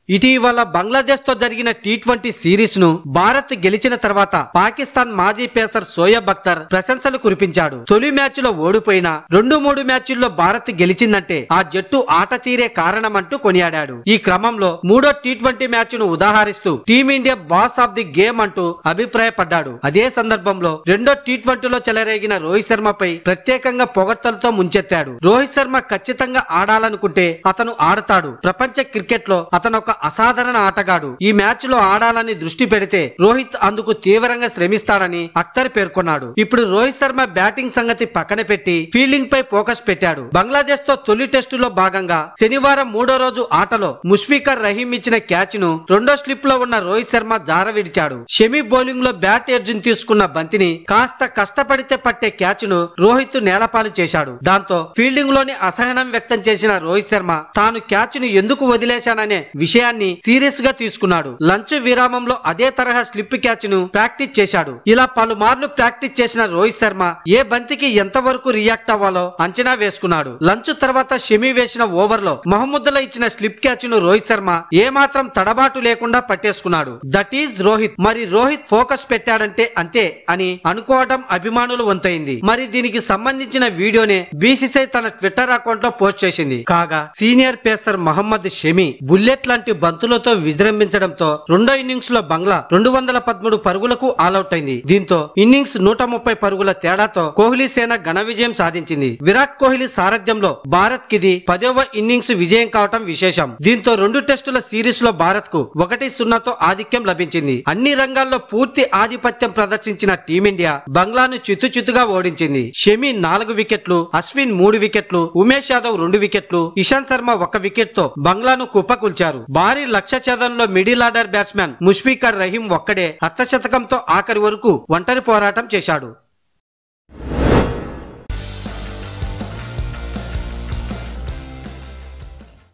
ఇటీవల బంగ్లాదేశ్ తో జరిగిన టీ ట్వంటీ సిరీస్ ను భారత్ గెలిచిన తర్వాత పాకిస్తాన్ మాజీ పేసర్ సోయబ్ అఖ్తర్ ప్రశంసలు కురిపించాడు తొలి మ్యాచ్ లో ఓడిపోయినా రెండు మూడు మ్యాచ్ల్లో భారత్ గెలిచిందంటే ఆ జట్టు ఆట తీరే కారణమంటూ కొనియాడాడు ఈ క్రమంలో మూడో టీ ట్వంటీ మ్యాచ్ ను ఉదాహరిస్తూ team India boss of the game అంటూ అభిప్రాయపడ్డాడు అదే సందర్భంలో రెండో టీ ట్వంటీలో చెలరేగిన రోహిత్ శర్మపై ప్రత్యేకంగా పొగడ్తలతో ముంచెత్తాడు రోహిత్ శర్మ ఖచ్చితంగా ఆడాలనుకుంటే అతను ఆడతాడు ప్రపంచ క్రికెట్ లో అతను ఒక అసాధారణ ఆటగాడు ఈ మ్యాచ్ లో ఆడాలని దృష్టి పెడితే రోహిత్ అందుకు తీవ్రంగా శ్రమిస్తాడని అఖ్తర్ పేర్కొన్నాడు ఇప్పుడు రోహిత్ శర్మ బ్యాటింగ్ సంగతి పక్కన పెట్టి ఫీల్డింగ్ పై ఫోకస్ పెట్టాడు బంగ్లాదేశ్ తో తొలి టెస్టులో భాగంగా శనివారం మూడో రోజు ఆటలో ముష్ఫికర్ రహీం ఇచ్చిన క్యాచ్ ను రెండో స్లిప్ లో ఉన్న రోహిత్ శర్మ జార విడిచాడు షమి బౌలింగ్ లో బ్యాట్ ఎర్జున్ తీసుకున్న బంతిని కాస్త కష్టపడితే పట్టే క్యాచ్ ను రోహిత్ నేలపాలు చేశాడు దాంతో ఫీల్డింగ్ లోని అసహనం వ్యక్తం చేసిన రోహిత్ శర్మ తాను క్యాచ్ ను ఎందుకు వదిలేశాననే విషయాన్ని సీరియస్ గా తీసుకున్నాడు లంచ్ విరామంలో అదే తరహా స్లిప్ క్యాచ్ ను ప్రాక్టీస్ చేశాడు ఇలా పలుమార్లు ప్రాక్టీస్ చేసిన రోహిత్ శర్మ ఏ బంతికి ఎంతవరకు రియాక్ట్ అవ్వాలో అంచనా వేసుకున్నాడు లంచ్ తర్వాత షమి వేసిన ఓవర్ లో మహమ్మద్లో ఇచ్చిన స్లిప్ క్యాచ్ ను రోహిత్ శర్మ ఏ మాత్రం తడబాటు లేకుండా పట్టేసుకున్నాడు దట్ ఈజ్ రోహిత్ మరి రోహిత్ ఫోకస్ పెట్టాడంటే అంతే అని అనుకోవడం అభిమానులు వంతైంది మరి దీనికి సంబంధించిన వీడియోనే బీసీసీ తన ట్విట్టర్ అకౌంట్ లో పోస్ట్ చేసింది కాగా senior pacer Mohammed Shami bullet లాంటి బంతులతో విజృంభించడంతో రెండో ఇన్నింగ్స్ లో బంగ్లా రెండు వందల పదమూడు పరుగులకు ఆల్అౌట్ అయింది దీంతో ఇన్నింగ్స్ నూట ముప్పై పరుగుల తేడాతో కోహ్లీ సేన ఘన విజయం సాధించింది విరాట్ కోహ్లీ సారథ్యంలో భారత్ కిది పదవ ఇన్నింగ్స్ విజయం కావటం విశేషం దీంతో రెండు టెస్టుల సిరీస్ లో భారత్ కు ఒకటి సున్నాతో ఆధిక్యం లభించింది అన్ని రంగాల్లో పూర్తి ఆధిపత్యం ప్రదర్శించిన టీమిండియా బంగ్లాను చిత్తు చిత్తుగా ఓడించింది షమి నాలుగు వికెట్లు అశ్విన్ మూడు వికెట్లు ఉమేష్ యాదవ్ రెండు వికెట్లు ఇషాంత్ శర్మ ఒక వికెట్ తో బంగ్లాను కుప్పకూల్చారు భారీ లక్ష్య ఛేదంలో middle order batsmen Mushfiqur Rahim ఒక్కడే అర్ధశతకంతో ఆఖరి వరకు ఒంటరి పోరాటం చేశాడు